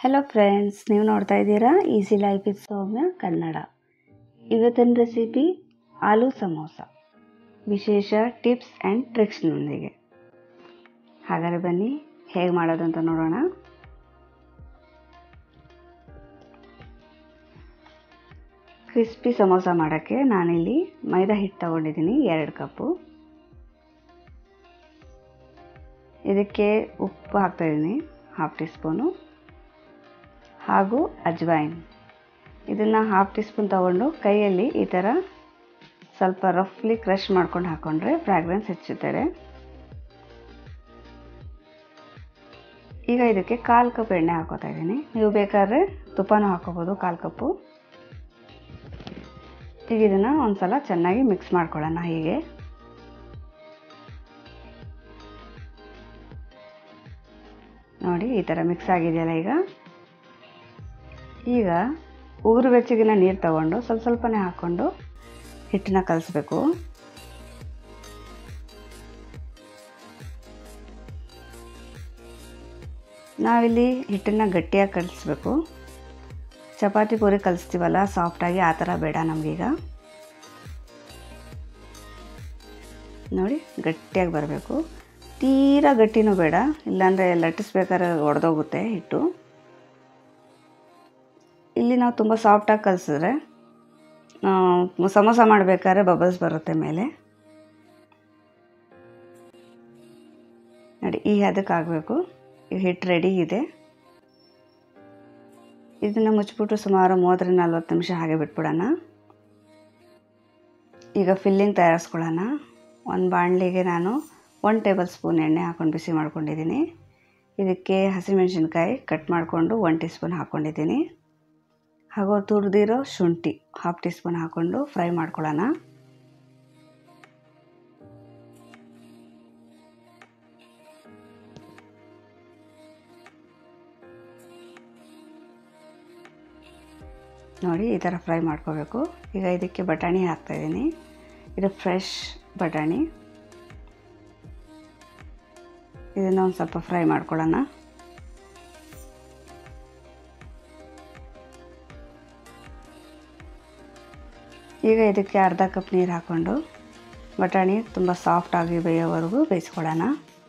hello friends ನೀವು ನೋಡ್ತಾ ಇದ್ದೀರಾ easy life is Soumya Kannada ಇವತ್ತಿನ ರೆಸಿಪಿ ಆಲೂ ಸಮೋಸ ವಿಶೇಷ ಟಿಪ್ಸ್ ಆ್ಯಂಡ್ ಟ್ರಿಕ್ಸ್ನೊಂದಿಗೆ ಹಾಗಾದರೆ ಬನ್ನಿ ಹೇಗೆ ಮಾಡೋದು ಅಂತ ನೋಡೋಣ ಕ್ರಿಸ್ಪಿ ಸಮೋಸ ಮಾಡೋಕ್ಕೆ ನಾನಿಲ್ಲಿ ಮೈದಾ ಹಿಟ್ಟು ತಗೊಂಡಿದ್ದೀನಿ ಎರಡು ಕಪ್ಪು ಇದಕ್ಕೆ ಉಪ್ಪು ಹಾಕ್ತಾಯಿದ್ದೀನಿ ಹಾಫ್ ಟೀ ಸ್ಪೂನು ಹಾಗೂ ಅಜ್ವೈನ್ ಇದನ್ನು ಹಾಫ್ ಟೀ ಸ್ಪೂನ್ ತೊಗೊಂಡು ಕೈಯಲ್ಲಿ ಈ ಥರ ಸ್ವಲ್ಪ ರಫ್ಲಿ ಕ್ರಷ್ ಮಾಡ್ಕೊಂಡು ಹಾಕ್ಕೊಂಡ್ರೆ ಫ್ರಾಗ್ರೆನ್ಸ್ ಹೆಚ್ಚುತ್ತದೆ ಈಗ ಇದಕ್ಕೆ ಕಾಲು ಕಪ್ ಎಣ್ಣೆ ಹಾಕೋತಾ ಇದ್ದೀನಿ ನೀವು ಬೇಕಾದ್ರೆ ತುಪ್ಪನೂ ಹಾಕೋಬೋದು ಕಾಲು ಕಪ್ಪು ಈಗ ಇದನ್ನು ಒಂದು ಸಲ ಚೆನ್ನಾಗಿ ಮಿಕ್ಸ್ ಮಾಡ್ಕೊಳ್ಳೋಣ ಹೀಗೆ ನೋಡಿ ಈ ಥರ ಮಿಕ್ಸ್ ಆಗಿದೆಯಲ್ಲ ಈಗ ಈಗ ಉಗುರು ಬೆಚ್ಚಗಿನ ನೀರು ತಗೊಂಡು ಸ್ವಲ್ಪ ಸ್ವಲ್ಪನೇ ಹಾಕ್ಕೊಂಡು ಹಿಟ್ಟನ್ನ ಕಲಿಸ್ಬೇಕು ನಾವಿಲ್ಲಿ ಹಿಟ್ಟನ್ನು ಗಟ್ಟಿಯಾಗಿ ಕಲಿಸ್ಬೇಕು ಚಪಾತಿ ಪೂರಿ ಕಲಿಸ್ತೀವಲ್ಲ ಸಾಫ್ಟಾಗಿ ಆ ಥರ ಬೇಡ ನಮಗೀಗ ನೋಡಿ ಗಟ್ಟಿಯಾಗಿ ಬರಬೇಕು ತೀರಾ ಗಟ್ಟಿನೂ ಬೇಡ ಇಲ್ಲಾಂದರೆ ಲಟ್ಟಿಸ್ಬೇಕಾದ್ರೆ ಒಡೆದೋಗುತ್ತೆ ಹಿಟ್ಟು ಇಲ್ಲಿ ನಾವು ತುಂಬ ಸಾಫ್ಟಾಗಿ ಕಲಿಸಿದ್ರೆ ಸಮೋಸ ಮಾಡಬೇಕಾದ್ರೆ ಬಬಲ್ಸ್ ಬರುತ್ತೆ ಮೇಲೆ ನೋಡಿ ಈ ಹದಕ್ಕೆ ಆಗಬೇಕು ಈಗ ಹಿಟ್ಟು ರೆಡಿ ಇದೆ ಇದನ್ನು ಮುಚ್ಚಿಬಿಟ್ಟು ಸುಮಾರು ಮೂವತ್ತರಿಂದ ನಲ್ವತ್ತು ನಿಮಿಷ ಹಾಗೆ ಬಿಟ್ಬಿಡೋಣ ಈಗ ಫಿಲ್ಲಿಂಗ್ ತಯಾರಿಸ್ಕೊಳ್ಳೋಣ ಒಂದು ಬಾಣಲಿಗೆ ನಾನು ಒನ್ ಟೇಬಲ್ ಸ್ಪೂನ್ ಎಣ್ಣೆ ಹಾಕ್ಕೊಂಡು ಬಿಸಿ ಮಾಡ್ಕೊಂಡಿದ್ದೀನಿ ಇದಕ್ಕೆ ಹಸಿಮೆಣಸಿನ್ಕಾಯಿ ಕಟ್ ಮಾಡಿಕೊಂಡು ಒನ್ ಟೀ ಸ್ಪೂನ್ ಹಾಕ್ಕೊಂಡಿದ್ದೀನಿ ಹಾಗೂ ತುರಿದಿರೋ ಶುಂಠಿ ಹಾಫ್ ಟೀ ಸ್ಪೂನ್ ಹಾಕ್ಕೊಂಡು ಫ್ರೈ ಮಾಡ್ಕೊಳ್ಳೋಣ ನೋಡಿ ಈ ಥರ ಫ್ರೈ ಮಾಡ್ಕೋಬೇಕು ಈಗ ಇದಕ್ಕೆ ಬಟಾಣಿ ಹಾಕ್ತಾಯಿದ್ದೀನಿ ಇದು ಫ್ರೆಶ್ ಬಟಾಣಿ ಇದನ್ನು ಒಂದು ಸ್ವಲ್ಪ ಫ್ರೈ ಮಾಡ್ಕೊಳ್ಳೋಣ ಈಗ ಇದಕ್ಕೆ ಅರ್ಧ ಕಪ್ ನೀರು ಹಾಕ್ಕೊಂಡು ಬಟಾಣಿ ತುಂಬ ಸಾಫ್ಟಾಗಿ ಬೇಯೋವರೆಗೂ ಬೇಯಿಸ್ಕೊಳ್ಳೋಣ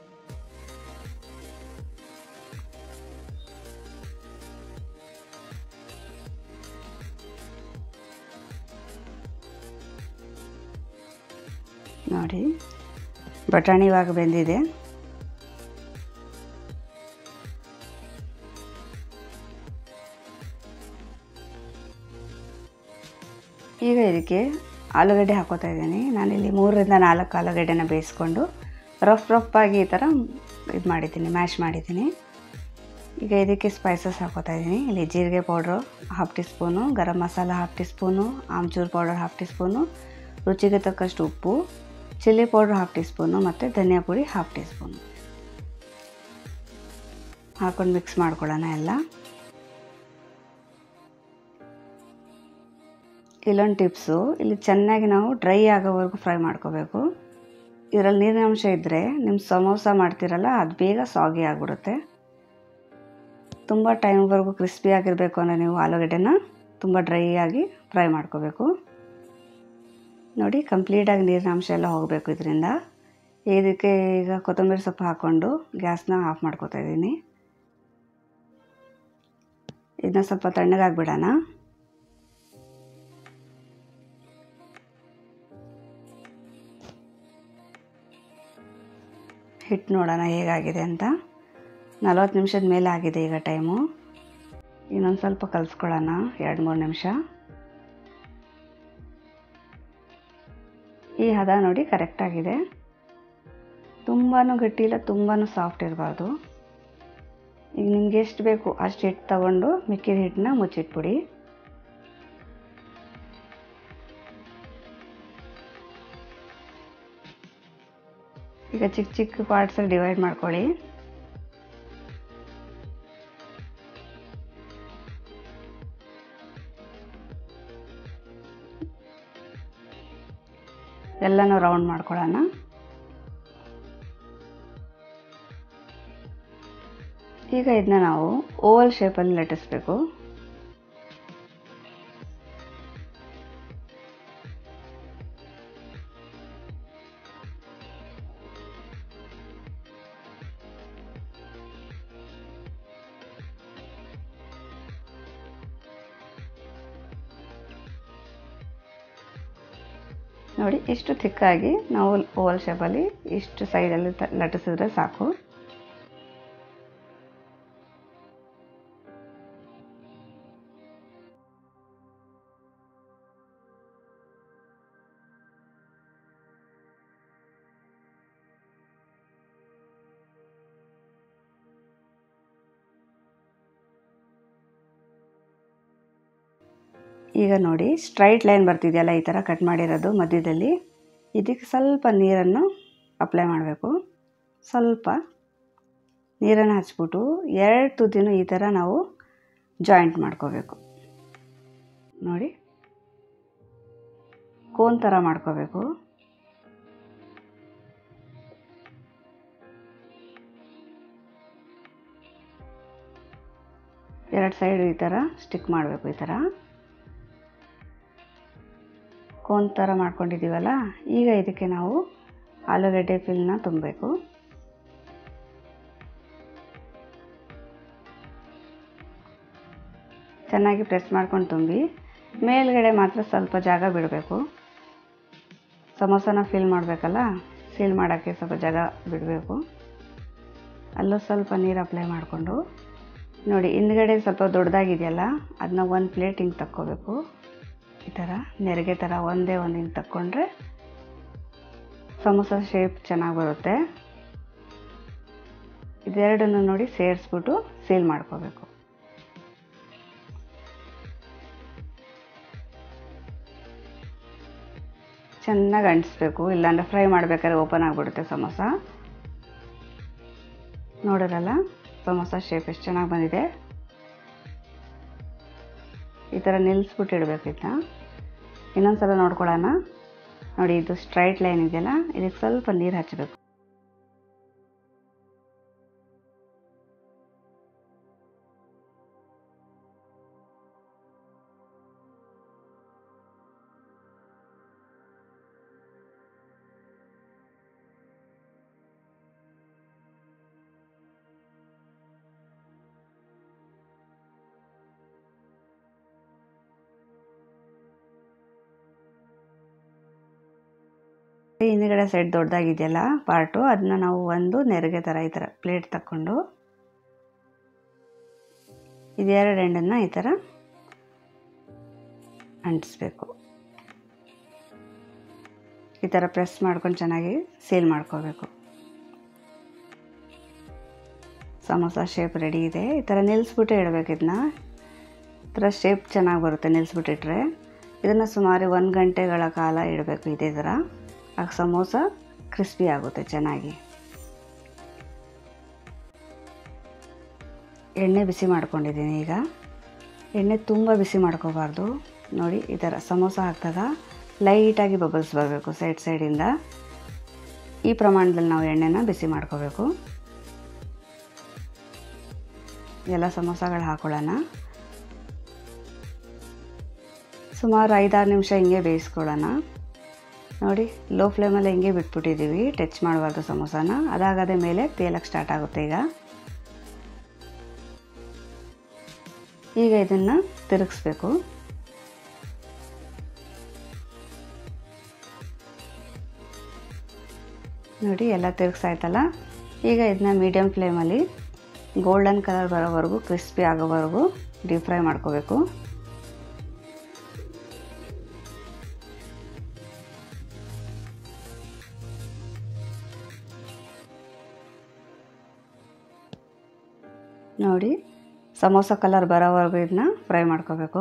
ನೋಡಿ ಬಟಾಣಿ ಇವಾಗ ಬೆಂದಿದೆ ಈಗ ಇದಕ್ಕೆ ಆಲೂಗಡ್ಡೆ ಹಾಕೋತಾ ಇದ್ದೀನಿ ನಾನಿಲ್ಲಿ ಮೂರರಿಂದ ನಾಲ್ಕು ಆಲೂಗಡ್ಡೆನ ಬೇಯಿಸ್ಕೊಂಡು ರಫ್ ರಫ್ ಆಗಿ ಈ ಥರ ಇದು ಮಾಡಿದ್ದೀನಿ ಮ್ಯಾಶ್ ಮಾಡಿದ್ದೀನಿ ಈಗ ಇದಕ್ಕೆ ಸ್ಪೈಸಸ್ ಹಾಕೋತಾ ಇದ್ದೀನಿ ಇಲ್ಲಿ ಜೀರಿಗೆ powder half teaspoon garam masala half teaspoon amchur powder half teaspoon ರುಚಿಗೆ ತಕ್ಕಷ್ಟು ಉಪ್ಪು chilli powder half teaspoon ಮತ್ತು ಧನಿಯಾ ಪುಡಿ ಹಾಫ್ ಟೀ ಸ್ಪೂನು ಹಾಕೊಂಡು ಮಿಕ್ಸ್ ಮಾಡ್ಕೊಳ್ಳೋಣ ಎಲ್ಲ ಇಲ್ಲೊಂದು ಟಿಪ್ಸು ಇಲ್ಲಿ ಚೆನ್ನಾಗಿ ನಾವು ಡ್ರೈ ಆಗೋವರೆಗೂ ಫ್ರೈ ಮಾಡ್ಕೋಬೇಕು ಇದರಲ್ಲಿ ನೀರಿನ ಅಂಶ ಇದ್ದರೆ ನಿಮ್ಮ ಸಮೋಸ ಮಾಡ್ತಿರಲ್ಲ ಅದು ಬೇಗ ಸಾಗಿ ಆಗಿಬಿಡುತ್ತೆ ತುಂಬ ಟೈಮ್ವರೆಗೂ ಕ್ರಿಸ್ಪಿ ಆಗಿರಬೇಕು ಅಂದರೆ ನೀವು ಆಲೂಗಡ್ಡೆನ ತುಂಬ ಡ್ರೈ ಆಗಿ ಫ್ರೈ ಮಾಡ್ಕೋಬೇಕು ನೋಡಿ ಕಂಪ್ಲೀಟಾಗಿ ನೀರಿನ ಅಂಶ ಎಲ್ಲ ಹೋಗಬೇಕು ಇದರಿಂದ ಇದಕ್ಕೆ ಈಗ ಕೊತ್ತಂಬರಿ ಸೊಪ್ಪು ಹಾಕ್ಕೊಂಡು ಗ್ಯಾಸ್ನ ಆಫ್ ಮಾಡ್ಕೋತಾ ಇದ್ದೀನಿ ಇದನ್ನ ಸ್ವಲ್ಪ ತಣ್ಣಗಾಗ್ಬಿಡೋಣ ಹಿಟ್ಟು ನೋಡೋಣ ಹೇಗಾಗಿದೆ ಅಂತ ನಲ್ವತ್ತು ನಿಮಿಷದ ಮೇಲೆ ಆಗಿದೆ ಈಗ ಟೈಮು ಇನ್ನೊಂದು ಸ್ವಲ್ಪ ಕಲಿಸ್ಕೊಳ್ಳೋಣ ಎರಡು ಮೂರು ನಿಮಿಷ ಈ ಹದ ನೋಡಿ ಕರೆಕ್ಟಾಗಿದೆ ತುಂಬಾ ಗಟ್ಟಿ ಇಲ್ಲ ತುಂಬಾ ಸಾಫ್ಟ್ ಇರಬಾರ್ದು ಈಗ ನಿಮ್ಗೆ ಎಷ್ಟು ಬೇಕು ಅಷ್ಟು ಹಿಟ್ಟು ತಗೊಂಡು ಮಿಕ್ಕಿದ ಹಿಟ್ಟನ್ನ ಮುಚ್ಚಿಟ್ಬಿಡಿ ಈಗ ಚಿಕ್ಕ ಚಿಕ್ಕ ಪಾರ್ಟ್ಸಲ್ಲಿ ಡಿವೈಡ್ ಮಾಡ್ಕೊಳ್ಳಿ ಎಲ್ಲನೂ ರೌಂಡ್ ಮಾಡ್ಕೊಳ್ಳೋಣ ಈಗ ಇದನ್ನ ನಾವು ಓವಲ್ ಶೇಪಲ್ಲಿ ಲಟ್ಟಿಸ್ಬೇಕು ನೋಡಿ ಇಷ್ಟು ಥಿಕ್ಕಾಗಿ ನಾವು ಓವಲ್ ಶೇಪಲ್ಲಿ ಇಷ್ಟು ಸೈಡಲ್ಲಿ ತ ಲಟ್ಟಿಸಿದ್ರೆ ಸಾಕು ಈಗ ನೋಡಿ ಸ್ಟ್ರೈಟ್ ಲೈನ್ ಬರ್ತಿದೆಯಲ್ಲ ಈ ಥರ ಕಟ್ ಮಾಡಿರೋದು ಮಧ್ಯದಲ್ಲಿ ಇದಕ್ಕೆ ಸ್ವಲ್ಪ ನೀರನ್ನು ಅಪ್ಲೈ ಮಾಡಬೇಕು ಸ್ವಲ್ಪ ನೀರನ್ನು ಹಚ್ಬಿಟ್ಟು ಎರಡು ತುದಿನೂ ಈ ಥರ ನಾವು ಜಾಯಿಂಟ್ ಮಾಡ್ಕೋಬೇಕು ನೋಡಿ ಕೋನ್ ಥರ ಮಾಡ್ಕೋಬೇಕು ಎರಡು ಸೈಡ್ ಈ ಥರ ಸ್ಟಿಕ್ ಮಾಡಬೇಕು ಈ ಥರ ಕೋನ್ ಥರ ಮಾಡ್ಕೊಂಡಿದ್ದೀವಲ್ಲ ಈಗ ಇದಕ್ಕೆ ನಾವು ಆಲೂಗಡ್ಡೆ ಫಿಲ್ನ ತುಂಬಬೇಕು ಚೆನ್ನಾಗಿ ಪ್ರೆಸ್ ಮಾಡ್ಕೊಂಡು ತುಂಬಿ ಮೇಲ್ಗಡೆ ಮಾತ್ರ ಸ್ವಲ್ಪ ಜಾಗ ಬಿಡಬೇಕು ಸಮೋಸನ ಫಿಲ್ ಮಾಡಬೇಕಲ್ಲ ಸೀಲ್ ಮಾಡೋಕ್ಕೆ ಸ್ವಲ್ಪ ಜಾಗ ಬಿಡಬೇಕು ಅಲ್ಲೂ ಸ್ವಲ್ಪ ನೀರು ಅಪ್ಲೈ ಮಾಡಿಕೊಂಡು ನೋಡಿ ಹಿಂದ್ಗಡೆ ಸ್ವಲ್ಪ ದೊಡ್ಡದಾಗಿದೆಯಲ್ಲ ಅದನ್ನ ಒಂದು ಪ್ಲೇಟ್ ಹಿಂಗೆ ತಕ್ಕೋಬೇಕು ಈ ಥರ ನೆರಿಗೆ ಥರ ಒಂದೇ ಒಂದು ಹಿಂಗೆ ತಕ್ಕೊಂಡ್ರೆ ಸಮೋಸ ಶೇಪ್ ಚೆನ್ನಾಗಿ ಬರುತ್ತೆ ಇದೆರಡನ್ನು ನೋಡಿ ಸೇರಿಸ್ಬಿಟ್ಟು ಸೀಲ್ ಮಾಡ್ಕೋಬೇಕು ಚೆನ್ನಾಗಿ ಅಂಟಿಸ್ಬೇಕು ಇಲ್ಲಾಂದರೆ ಫ್ರೈ ಮಾಡಬೇಕಾದ್ರೆ ಓಪನ್ ಆಗಿಬಿಡುತ್ತೆ ಸಮೋಸ ನೋಡಿರಲ್ಲ ಸಮೋಸ ಶೇಪ್ ಎಷ್ಟು ಚೆನ್ನಾಗಿ ಬಂದಿದೆ ಈ ಥರ ನಿಲ್ಲಿಸ್ಬಿಟ್ಟು ಇಡಬೇಕು ಇದನ್ನ ಇನ್ನೊಂದು ಸಲ ನೋಡ್ಕೊಳ್ಳೋಣ ನೋಡಿ ಇದು ಸ್ಟ್ರೈಟ್ ಲೈನ್ ಇದೆಯಲ್ಲ ಇದಕ್ಕೆ ಸ್ವಲ್ಪ ನೀರು ಹಚ್ಚಬೇಕು ಹಿಂದ್ಗಡೆ ಸೈಡ್ ದೊಡ್ಡದಾಗಿದೆಯಲ್ಲ ಪಾರ್ಟು ಅದನ್ನ ನಾವು ಒಂದು ನೆರಿಗೆ ಥರ ಈ ಥರ ಪ್ಲೇಟ್ ತಕ್ಕೊಂಡು ಇದೆರಡು ಎಂಡನ್ನು ಈ ಥರ ಅಂಟಿಸ್ಬೇಕು ಈ ಥರ ಪ್ರೆಸ್ ಮಾಡ್ಕೊಂಡು ಚೆನ್ನಾಗಿ ಸೀಲ್ ಮಾಡ್ಕೋಬೇಕು ಸಮೋಸ ಶೇಪ್ ರೆಡಿ ಇದೆ ಈ ಥರ ನಿಲ್ಲಿಸ್ಬಿಟ್ಟು ಇಡಬೇಕು ಇದನ್ನ ಈ ಥರ ಶೇಪ್ ಚೆನ್ನಾಗಿ ಬರುತ್ತೆ ನಿಲ್ಲಿಸ್ಬಿಟ್ಟಿಟ್ರೆ ಇದನ್ನು ಸುಮಾರು ಒಂದು ಗಂಟೆಗಳ ಕಾಲ ಇಡಬೇಕು ಇದೇ ಥರ ಆಗ ಸಮೋಸ ಕ್ರಿಸ್ಪಿ ಆಗುತ್ತೆ ಚೆನ್ನಾಗಿ ಎಣ್ಣೆ ಬಿಸಿ ಮಾಡ್ಕೊಂಡಿದ್ದೀನಿ ಈಗ ಎಣ್ಣೆ ತುಂಬ ಬಿಸಿ ಮಾಡ್ಕೋಬಾರ್ದು ನೋಡಿ ಈ ಥರ ಸಮೋಸ ಹಾಕಿದಾಗ ಲೈಟಾಗಿ ಬಬಲ್ಸ್ ಬರಬೇಕು ಸೈಡ್ ಸೈಡಿಂದ ಈ ಪ್ರಮಾಣದಲ್ಲಿ ನಾವು ಎಣ್ಣೆನ ಬಿಸಿ ಮಾಡ್ಕೋಬೇಕು ಎಲ್ಲ ಸಮೋಸಗಳು ಹಾಕೊಳ್ಳೋಣ ಸುಮಾರು ಐದಾರು ನಿಮಿಷ ಹಿಂಗೆ ಬೇಯಿಸ್ಕೊಳ್ಳೋಣ ನೋಡಿ ಲೋ ಫ್ಲೇಮಲ್ಲಿ ಹಿಂಗೆ ಬಿಟ್ಬಿಟ್ಟಿದ್ದೀವಿ ಟಚ್ ಮಾಡಬಾರ್ದು ಸಮೋಸಾನ ಅದಾಗದೆ ಮೇಲೆ ತೇಲಕ್ಕೆ ಸ್ಟಾರ್ಟ್ ಆಗುತ್ತೆ ಈಗ ಈಗ ಇದನ್ನು ತಿರುಗಿಸ್ಬೇಕು ನೋಡಿ ಎಲ್ಲ ತಿರುಗಿಸಾಯ್ತಲ್ಲ ಈಗ ಇದನ್ನ ಮೀಡಿಯಮ್ ಫ್ಲೇಮಲ್ಲಿ ಗೋಲ್ಡನ್ ಕಲರ್ ಬರೋವರೆಗೂ ಕ್ರಿಸ್ಪಿ ಆಗೋವರೆಗೂ ಡೀಪ್ ಫ್ರೈ ಮಾಡ್ಕೋಬೇಕು ನೋಡಿ ಸಮೋಸ ಕಲರ್ ಬರೋವರೆಗೂ ಇದನ್ನ ಫ್ರೈ ಮಾಡ್ಕೋಬೇಕು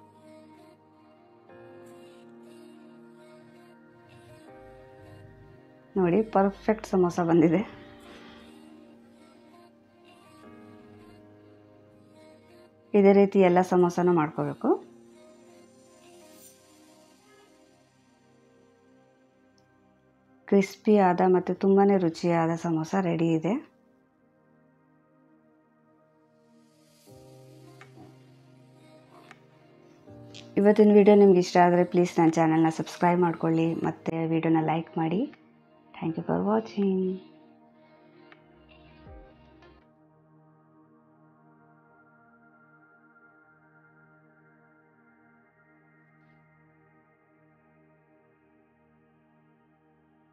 ನೋಡಿ ಪರ್ಫೆಕ್ಟ್ ಸಮೋಸ ಬಂದಿದೆ ಇದೇ ರೀತಿ ಎಲ್ಲ ಸಮೋಸನ ಮಾಡ್ಕೋಬೇಕು ಕ್ರಿಸ್ಪಿ ಆದ ಮತ್ತು ತುಂಬಾ ರುಚಿಯಾದ ಸಮೋಸ ರೆಡಿ ಇದೆ ಇವತ್ತಿನ ವಿಡಿಯೋ ನಿಮ್ಗೆ ಇಷ್ಟ ಆದರೆ ಪ್ಲೀಸ್ ನನ್ನ ಚಾನಲ್ನ ಸಬ್ಸ್ಕ್ರೈಬ್ ಮಾಡ್ಕೊಳ್ಳಿ ಮತ್ತು ವಿಡಿಯೋನ ಲೈಕ್ ಮಾಡಿ ಥ್ಯಾಂಕ್ ಯು ಫಾರ್ ವಾಚಿಂಗ್